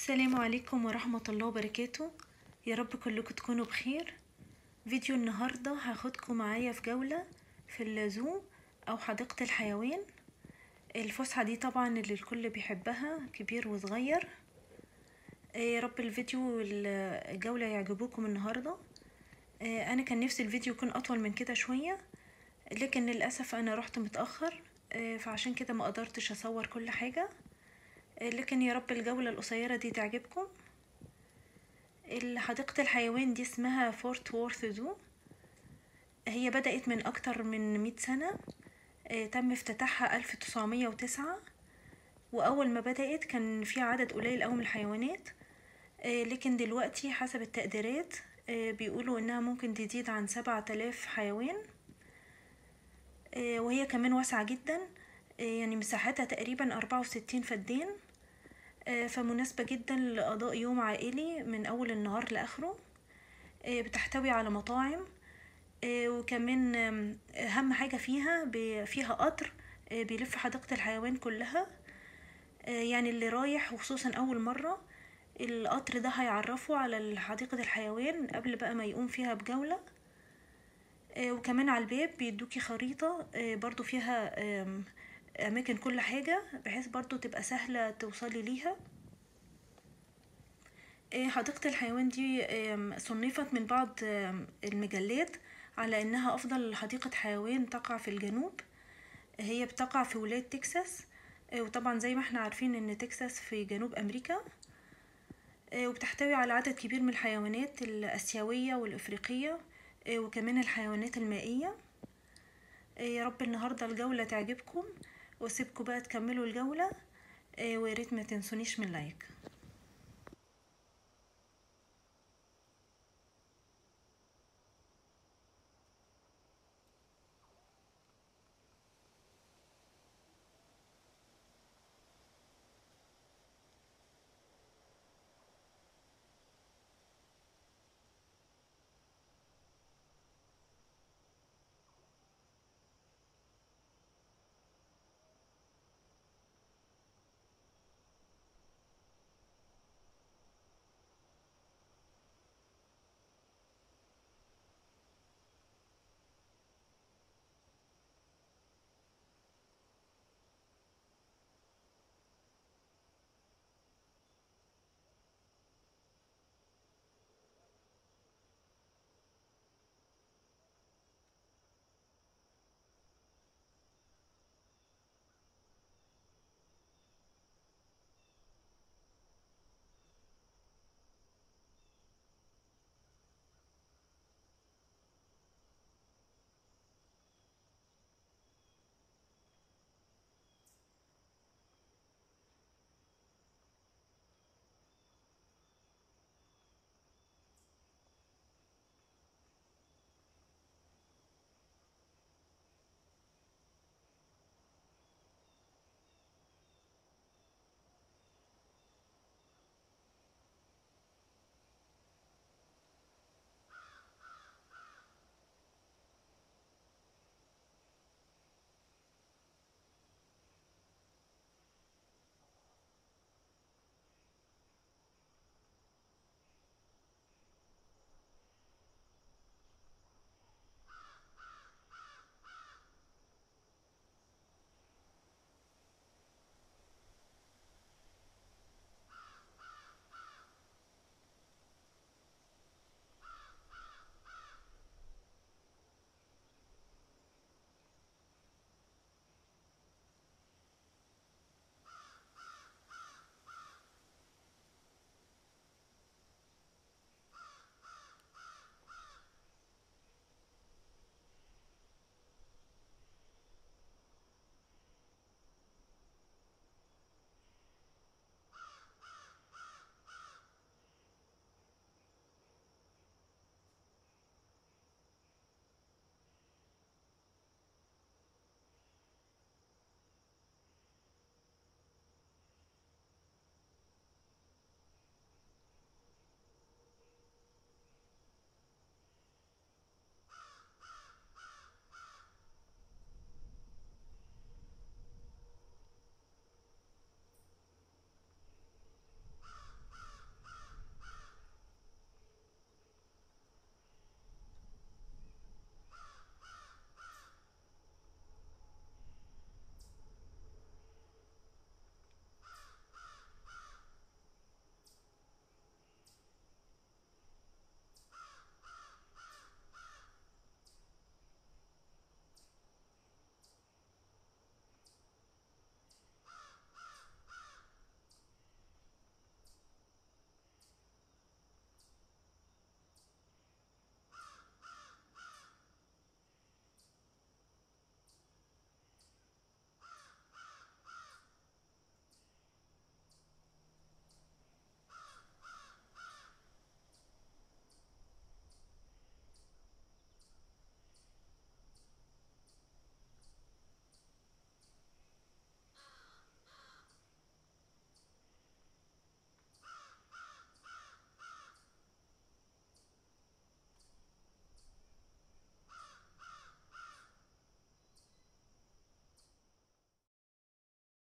السلام عليكم ورحمة الله وبركاته يا رب كلكم تكونوا بخير فيديو النهاردة هاخدكم معايا في جولة في اللازو أو حديقة الحيوان الفسحة دي طبعا اللي الكل بيحبها كبير وصغير يا رب الفيديو والجولة يعجبوكم النهاردة أنا كان نفسي الفيديو يكون أطول من كده شوية لكن للأسف أنا رحت متأخر فعشان كده ما قدرتش أصور كل حاجة لكن يا رب الجولة القصيرة دي تعجبكم حديقة الحيوان دي اسمها فورت وورث زو هي بدأت من أكتر من مئة سنة تم افتتاحها ألف تسعمية وتسعة وأول ما بدأت كان في عدد قليل أوي من الحيوانات لكن دلوقتي حسب التقديرات بيقولوا إنها ممكن تزيد عن سبعة آلاف حيوان وهي كمان واسعة جدا يعني مساحتها تقريبا أربعة وستين فدان فمناسبة جدا لقضاء يوم عائلي من أول النهار لآخره بتحتوي على مطاعم وكمان أهم حاجة فيها فيها قطر بيلف حديقة الحيوان كلها يعني اللي رايح وخصوصا أول مرة القطر ده هيعرفه على حديقة الحيوان قبل بقى ما يقوم فيها بجولة وكمان على الباب بيدوكي خريطة برضو فيها اماكن كل حاجة بحيث برضو تبقى سهلة توصلي ليها حديقة الحيوان دي صنفت من بعض المجلات على انها افضل حديقة حيوان تقع في الجنوب هي بتقع في ولاية تكساس وطبعا زي ما احنا عارفين ان تكساس في جنوب امريكا وبتحتوي على عدد كبير من الحيوانات الاسيوية والافريقية وكمان الحيوانات المائية يا رب النهاردة الجولة تعجبكم واسيبكم بقى تكملوا الجولة وياريت ما تنسونيش من لايك